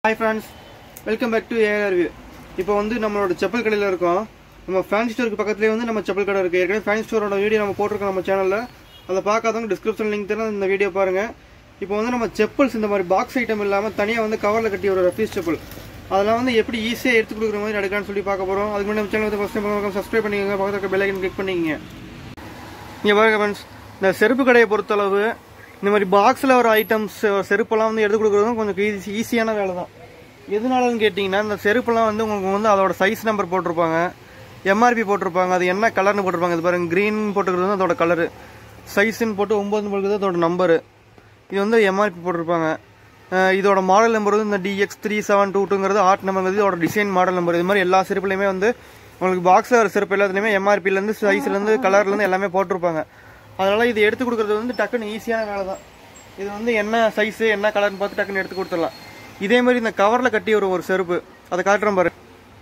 hi friends welcome back to AR view இப்போ வந்து நம்மளோட செப்பல் கடையில் இருக்கோம் நம்ம ஃபேன்சி ஸ்டோருக்கு பக்கத்துலேயே வந்து நம்ம செப்பல் கடை இருக்குது ஏற்கனவே ஃபேன்சி ஸ்டோரோட வீடியோ நம்ம போட்டிருக்கோம் நம்ம சேனலில் அதை பார்க்காதவங்க டிஸ்கிரிப்ஷன் லிங்க் தரேன் இந்த வீடியோ பாருங்கள் இப்போ வந்து நம்ம செப்பல்ஸ் இந்த மாதிரி பாக்ஸ் ஐட்டம் இல்லாமல் தனியாக வந்து கவரில் கட்டி ஒரு ரெஃபீஸ் செப்பல் அதெல்லாம் வந்து எப்படி ஈஸியாக எடுத்து கொடுக்குற மாதிரி எடுக்கலாம்னு சொல்லி பார்க்க போகிறோம் அதுக்கு முன்னாடி நம்ம சேனல் வந்து ஃபஸ்ட் டைம் சப்ஸ்கிரைப் பண்ணிக்கோங்க பக்கத்தில் இருக்க பெல் ஐக்கன் கிளிக் பண்ணிக்கங்க இங்கே பாருங்க ஃப்ரெண்ட்ஸ் இந்த செருப்பு கடையை பொறுத்தளவு இந்த மாதிரி பாக்ஸில் வர ஐட்டம்ஸ் செருப்பெல்லாம் வந்து எடுத்து கொடுக்குறதும் கொஞ்சம் ஈஸி ஈஸியான வேலை தான் எதனாலன்னு கேட்டிங்கன்னா இந்த செருப்புலாம் வந்து உங்களுக்கு வந்து அதோட சைஸ் நம்பர் போட்டிருப்பாங்க எம்ஆர்பி போட்டிருப்பாங்க அது என்ன கலர்னு போட்டிருப்பாங்க இது பாருங்க க்ரீன் போட்டுக்கிறது வந்து அதோட கலரு சைஸ்ன்னு போட்டு ஒம்பது போட்டுக்கிறது அதோட நம்பரு இது வந்து எம்ஆர்பி போட்டிருப்பாங்க அஹ் இதோட மாடல் நம்பர் வந்து இந்த டிஎக்ஸ் த்ரீ செவன் டூ டூங்கிறது ஆர்ட் நம்பர் இதோட டிசைன் மாடல் நம்பர் இது மாதிரி எல்லா செருப்புலையுமே வந்து உங்களுக்கு பாக்ஸில் வர செருப்பு எல்லாத்துலேயுமே எம்ஆர்பிலேருந்து சைஸ்லேருந்து கலர்லேருந்து எல்லாமே போட்டிருப்பாங்க அதனால் இது எடுத்து கொடுக்குறது வந்து டக்குன்னு ஈஸியான வேலை தான் இது வந்து என்ன சைஸு என்ன கலர்னு பார்த்து டக்குன்னு எடுத்து கொடுத்துடலாம் இதே மாதிரி இந்த கவரில் கட்டி ஒரு ஒரு செருப்பு அதை காட்டுறேன் பாரு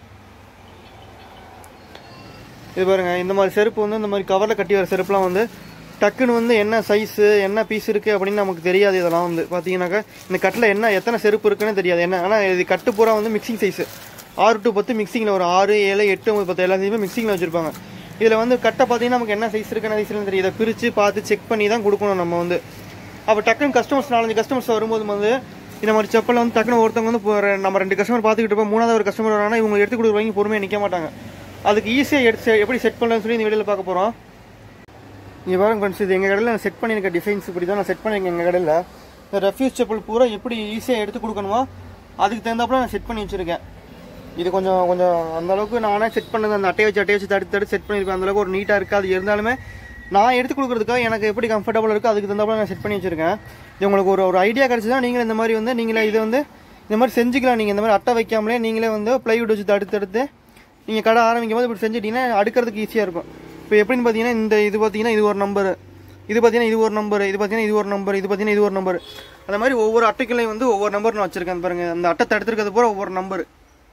இது பாருங்க இந்த மாதிரி செருப்பு வந்து இந்த மாதிரி கவரில் கட்டி வர செருப்புலாம் வந்து டக்குன்னு வந்து என்ன சைஸு என்ன பீஸ் இருக்குது அப்படின்னு நமக்கு தெரியாது இதெல்லாம் வந்து பார்த்தீங்கன்னாக்கா இந்த கட்டில் என்ன எத்தனை செருப்பு இருக்குன்னு தெரியாது என்ன ஆனால் இது கட்டு பூரா வந்து மிக்சிங் சைஸு ஆறு டு பத்து மிக்சிங்கில் ஒரு ஆறு ஏழு எட்டு ஒன்பது பத்து எல்லாத்தையுமே மிக்சிங்கில் வச்சுருப்பாங்க இதில் வந்து கட்டை பார்த்தீங்கன்னா நமக்கு என்ன சைஸ் இருக்குன்னு சைஸ்னு தெரியும் இதை பிரித்து பார்த்து செக் பண்ணி தான் கொடுக்கணும் நம்ம வந்து அப்போ டக்குன்னு கஸ்டமர்ஸ் நாலஞ்சு கஸ்டமர்ஸ் வரும்போது வந்து இந்த மாதிரி செப்பல் வந்து டக்குன்னு ஒருத்தவங்க வந்து இப்போ ஒரு- நம்ம ரெண்டு கஸ்டமர் பார்த்துக்கிட்டு இருப்போம் மூணாவது ஒரு கஸ்டமர் வராங்கன்னா இவங்க எடுத்து கொடுக்குறவங்க பொறுமையாக நிற்க மாட்டாங்க அதுக்கு ஈஸியாக எடுத்து எப்படி செட் பண்ணலாம்னு சொல்லி இந்த வீடியோவில் பார்க்க போகிறோம் இங்கே பாருங்க ஃப்ரெண்ட்ஸ் இது எங்கள் கடையில் நான் செட் பண்ணியிருக்க டிசைன்ஸ் இப்படி தான் நான் செட் பண்ணியிருக்கேன் எங்கள் கடையில் இந்த ரெஃப்யூஸ் செப்பல் பூரா எப்படி ஈஸியாக எடுத்து கொடுக்கணுமோ அதுக்கு தகுந்தாப்புல நான் செட் பண்ணி வச்சுருக்கேன் இது கொஞ்சம் கொஞ்சம் அந்த அளவுக்கு நானே செட் பண்ணது அந்த அட்டையை வச்சு அட்டையை வச்சு தடுத்து தடுத்து செட் பண்ணியிருப்பேன் அந்த அளவுக்கு ஒரு நீட்டாக இருக்காது இருந்தாலுமே நான் எடுத்து கொடுக்குறதுக்காக எனக்கு எப்படி கம்ஃபர்டபுள் இருக்கோ அதுக்கு தகுந்தாப்புல நான் செட் பண்ணி வச்சிருக்கேன் இது உங்களுக்கு ஒரு ஒரு ஐடியா கிடச்சிதா நீங்களே இந்த மாதிரி வந்து நீங்களே இதை வந்து இந்த மாதிரி செஞ்சுக்கலாம் நீங்கள் இந்த மாதிரி அட்டை வைக்காமலே நீங்களே வந்து ப்ளைவுட் வச்சு தடுத்து தடுத்து நீங்கள் கடை ஆரம்பிக்கும் போது இப்படி செஞ்சுட்டீங்கன்னா அடுக்கிறதுக்கு ஈஸியாக இருக்கும் இப்போ எப்படின்னு பார்த்தீங்கன்னா இந்த இது பார்த்தீங்கன்னா இது ஒரு நம்பர் இது பார்த்தீங்கன்னா இது ஒரு நம்பர் இது பார்த்தீங்கன்னா இது ஒரு நம்பர் இது பார்த்தீங்கன்னா இது ஒரு நம்பர் அந்த மாதிரி ஒவ்வொரு அட்டைக்குள்ளையும் வந்து ஒவ்வொரு நம்பர் நான் வச்சிருக்கேன் பாருங்க அந்த அட்டை தடுத்துருக்கிறது பூரா ஒவ்வொரு நம்பர்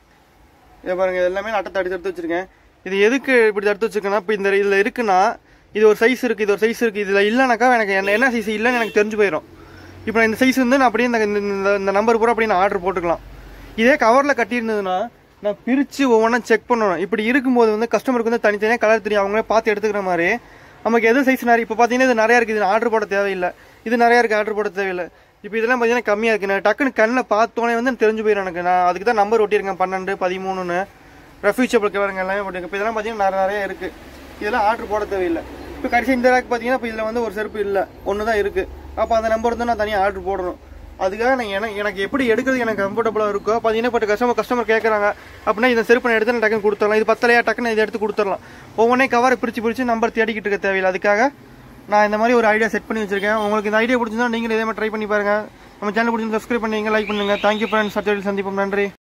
இதை பாருங்க இது எல்லாமே நான் அட்டை தடுத்து எடுத்து வச்சிருக்கேன் இது எதுக்கு இப்படி தடுத்து வச்சிருக்கேன்னா இப்போ இந்த இதில் இருக்குன்னா இது ஒரு சைஸ் இருக்குது இது ஒரு சைஸ் இருக்குது இதில் இல்லைனாக்கா எனக்கு என்ன என்ன சைஸ் இல்லைன்னு எனக்கு தெரிஞ்சு போயிடும் இப்போ நான் இந்த சைஸ் வந்து நான் அப்படியே இந்த இந்த- இந்த நம்பர் பூரா அப்படியே நான் ஆர்டர் போட்டுக்கலாம் இதே கவரில் கட்டியிருந்ததுன்னா நான் பிரித்து ஒவ்வொன்றா செக் பண்ணணும் இப்படி இருக்கும்போது வந்து கஸ்டமருக்கு வந்து தனித்தனியாக கலர் தெரியும் அவங்களே பார்த்து எடுத்துக்கிற மாதிரி நமக்கு எது சைஸ் நிறைய இப்போ பார்த்தீங்கன்னா இது நிறையா இருக்குது இது ஆர்டர் போட தேவையில்லை இது நிறையா இருக்குது ஆர்டர் போட தேவையில்லை இப்போ இதெல்லாம் பார்த்தீங்கன்னா கம்மியாக இருக்குது நான் டக்குன்னு கண்ணில் பார்த்தோன்னே வந்து எனக்கு தெரிஞ்சு போயிடும் எனக்கு நான் அதுக்கு தான் நம்பர் ஒட்டியிருக்கேன் பன்னெண்டு பதிமூணுன்னு ரெஃப்யூச்சபிள் கவருங்க எல்லாமே போட்டிருக்கேன் இப்போ இதெல்லாம் பார்த்தீங்கன்னா நிறைய நிறைய இருக்குது இதெல்லாம் ஆர்டர் போட தேவையில்லை இப்போ கடைசி இந்த ரேக் பார்த்தீங்கன்னா இப்போ இதில் வந்து ஒரு செருப்பு இல்லை ஒன்று தான் இருக்குது அப்போ அந்த நம்பர் வந்து நான் தனியாக ஆர்டர் போடணும் அதுக்காக நான் எனக்கு எனக்கு எப்படி எடுக்கிறது எனக்கு கம்ஃபர்டபுளாக இருக்கோ பார்த்தீங்கன்னா இப்போ கஸ்டமர் கஸ்டமர் கேட்குறாங்க அப்படின்னா இந்த செருப்பு நான் எடுத்து நான் டக்குன்னு கொடுத்துடலாம் இது பத்தலையா டக்குன்னு இதை எடுத்து கொடுத்துடலாம் ஒவ்வொன்றே கவரை பிரித்து பிரித்து நம்பர் தேடிக்கிட்டு இருக்க தேவையில்லை அதுக்காக நான் இந்த மாதிரி ஒரு ஐடியா செட் பண்ணி வச்சிருக்கேன் உங்களுக்கு இந்த ஐடியா பிடிச்சிருந்தா நீங்களும் இதே மாதிரி ட்ரை பண்ணி பாருங்க நம்ம சேனல் பிடிச்சி சப்ஸ்கிரைப் பண்ணுவீங்க லைக் பண்ணுங்க தேங்க்யூ ஃப்ரெண்ட்ஸ் அடுத்த வீடியோவில் சந்திப்போம் நன்றி